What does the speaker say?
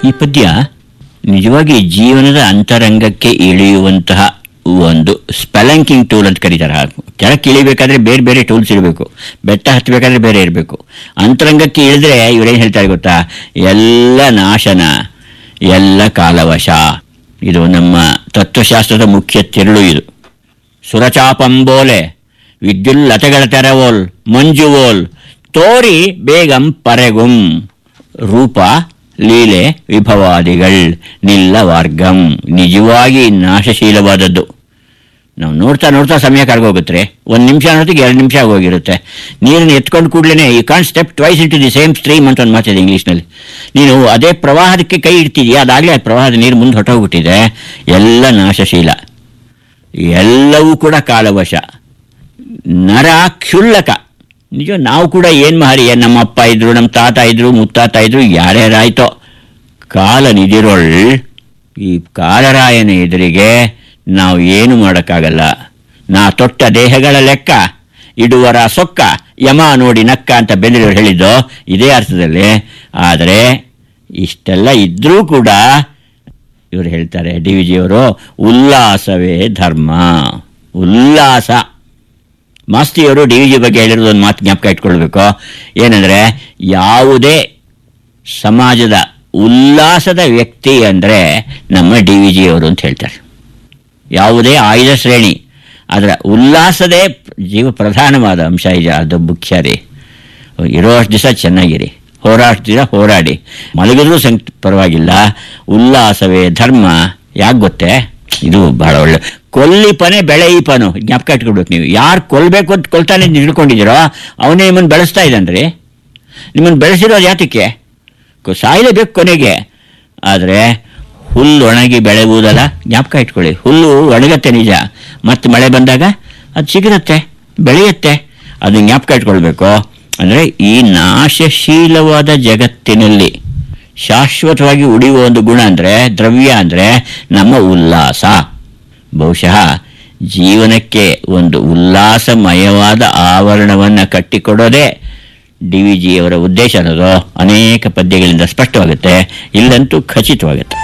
ಈ ಪದ್ಯ ನಿಜವಾಗಿ ಜೀವನದ ಅಂತರಂಗಕ್ಕೆ ಇಳಿಯುವಂತಹ ಒಂದು ಸ್ಪೆಲಂಕಿಂಗ್ ಟೂಲ್ ಅಂತ ಕರೀತಾರೆ ಕೆಳಕ್ಕೆ ಇಳಿಬೇಕಾದ್ರೆ ಬೇರೆ ಬೇರೆ ಟೂಲ್ಸ್ ಇರಬೇಕು ಬೆಟ್ಟ ಹತ್ತಬೇಕಾದ್ರೆ ಬೇರೆ ಇರಬೇಕು ಅಂತರಂಗಕ್ಕೆ ಇಳಿದ್ರೆ ಇವರೇನು ಹೇಳ್ತಾರೆ ಗೊತ್ತಾ ಎಲ್ಲ ನಾಶನ ಎಲ್ಲ ಕಾಲವಶ ಇದು ನಮ್ಮ ತತ್ವಶಾಸ್ತ್ರದ ಮುಖ್ಯ ತಿರುಳು ಇದು ಸುರಚಾಪಂಬೋಲೆ ವಿದ್ಯುಲ್ಲತೆಗಳ ತೆರವೋಲ್ ಮಂಜುವೋಲ್ ತೋರಿ ಬೇಗಂ ಪರೆಗುಂ ರೂಪ ಲೀಲೆ ವಿಭವಾದಿಗಳ್ ನಿಲ್ಲ ವರ್ಗಂ ನಿಜವಾಗಿ ನಾಶಶೀಲವಾದದ್ದು ನಾವು ನೋಡ್ತಾ ನೋಡ್ತಾ ಸಮಯ ಕರ್ಗೋಗುತ್ತೆ ಒಂದು ನಿಮಿಷ ಅನ್ನೋದಕ್ಕೆ ಎರಡು ನಿಮಿಷ ಆಗೋಗಿರುತ್ತೆ ನೀರನ್ನು ಎತ್ಕೊಂಡು ಕೂಡಲೇ you can step twice into the same stream ಅಂತ ಒಂದು ಮಾತಿದೆ ಇಂಗ್ಲೀಷ್ನಲ್ಲಿ ನೀನು ಅದೇ ಪ್ರವಾಹಕ್ಕೆ ಕೈ ಇಡ್ತಿದೀಯ ಅದಾಗಲೇ ಪ್ರವಾಹದ ನೀರು ಮುಂದೆ ಹೊಟ್ಟೋಗ್ಬಿಟ್ಟಿದೆ ಎಲ್ಲ ನಾಶಶೀಲ ಎಲ್ಲವೂ ಕೂಡ ಕಾಲವಶ ನರ ಕ್ಷುಲ್ಲಕ ನಿಜ ನಾವು ಕೂಡ ಏನು ಮಹರಿ ನಮ್ಮ ಅಪ್ಪ ಇದ್ರು ನಮ್ಮ ತಾತ ಇದ್ರು ಮುತ್ತಾತ ಇದ್ರು ಯಾರ್ಯಾರಾಯ್ತೋ ಕಾಲ ನಿಧಿರೊಳ್ ಈ ಕಾಲರಾಯನ ಎದುರಿಗೆ ನಾವು ಏನು ಮಾಡೋಕ್ಕಾಗಲ್ಲ ನಾ ತೊಟ್ಟ ದೇಹಗಳ ಲೆಕ್ಕ ಇಡುವರ ಸೊಕ್ಕ ಯಮ ನೋಡಿ ನಕ್ಕ ಅಂತ ಬೆಂದಿರೋರು ಹೇಳಿದ್ದು ಇದೇ ಅರ್ಥದಲ್ಲಿ ಆದರೆ ಇಷ್ಟೆಲ್ಲ ಇದ್ದರೂ ಕೂಡ ಇವರು ಹೇಳ್ತಾರೆ ಡಿ ವಿ ಜಿಯವರು ಉಲ್ಲಾಸವೇ ಧರ್ಮ ಉಲ್ಲಾಸ ಮಾಸ್ತಿಯವರು ಡಿ ವಿ ಜಿ ಬಗ್ಗೆ ಹೇಳಿರೋದು ಒಂದು ಮಾತು ಜ್ಞಾಪಕ ಇಟ್ಕೊಳ್ಬೇಕು ಏನಂದರೆ ಯಾವುದೇ ಸಮಾಜದ ಉಲ್ಲಾಸದ ವ್ಯಕ್ತಿ ಅಂದರೆ ನಮ್ಮ ಡಿ ವಿ ಜಿಯವರು ಅಂತ ಹೇಳ್ತಾರೆ ಯಾವುದೇ ಆಯುಧ ಶ್ರೇಣಿ ಅದರ ಉಲ್ಲಾಸದೇ ಜೀವ ಪ್ರಧಾನವಾದ ಅಂಶ ಇದೆ ಅದು ಮುಖ್ಯ ರೀ ಇರೋಷ್ಟು ದಿವಸ ಚೆನ್ನಾಗಿರಿ ಹೋರಾಟ ದಿವಸ ಹೋರಾಡಿ ಮಲಗಿದ್ರೂ ಸಂಕ್ ಪರವಾಗಿಲ್ಲ ಉಲ್ಲಾಸವೇ ಧರ್ಮ ಯಾಕೆ ಗೊತ್ತೇ ಇದು ಬಹಳ ಒಳ್ಳೆ ಕೊಲ್ಲಿಪನೆ ಬೆಳೆಯಿಪನು ಜ್ಞಾಪಕ ಇಟ್ಕೊಳ್ಬೇಕು ನೀವು ಯಾರು ಕೊಲ್ಲಬೇಕು ಅಂತ ಕೊಲ್ತಾನೆ ಅಂತ ಹಿಡ್ಕೊಂಡಿದ್ದೀರೋ ಅವನೇ ನಿಮ್ಮನ್ನು ಬೆಳೆಸ್ತಾ ಇದ್ದಾನ್ರಿ ನಿಮ್ಮನ್ನು ಬೆಳೆಸಿರೋದು ಯಾತಕ್ಕೆ ಕೊ- ಸಾಯಲೇಬೇಕು ಕೊನೆಗೆ ಆದರೆ ಹುಲ್ಲು ಒಣಗಿ ಬೆಳೆಯುವುದಲ್ಲ ಜ್ಞಾಪಕ ಇಟ್ಕೊಳ್ಳಿ ಹುಲ್ಲು ಒಣಗತ್ತೆ ನಿಜ ಮತ್ತು ಮಳೆ ಬಂದಾಗ ಅದು ಸಿಗಿರುತ್ತೆ ಬೆಳೆಯುತ್ತೆ ಅದು ಜ್ಞಾಪಕ ಇಟ್ಕೊಳ್ಬೇಕು ಅಂದರೆ ಈ ನಾಶಶೀಲವಾದ ಜಗತ್ತಿನಲ್ಲಿ ಶಾಶ್ವತವಾಗಿ ಉಳಿಯುವ ಒಂದು ಗುಣ ಅಂದರೆ ದ್ರವ್ಯ ಅಂದರೆ ನಮ್ಮ ಉಲ್ಲಾಸ ಬಹುಶಃ ಜೀವನಕ್ಕೆ ಒಂದು ಉಲ್ಲಾಸಮಯವಾದ ಆವರಣವನ್ನು ಕಟ್ಟಿಕೊಡೋದೇ ಡಿ ವಿ ಜಿಯವರ ಉದ್ದೇಶ ಅನ್ನೋದು ಅನೇಕ ಪದ್ಯಗಳಿಂದ ಸ್ಪಷ್ಟವಾಗುತ್ತೆ ಇಲ್ಲಂತೂ ಖಚಿತವಾಗುತ್ತೆ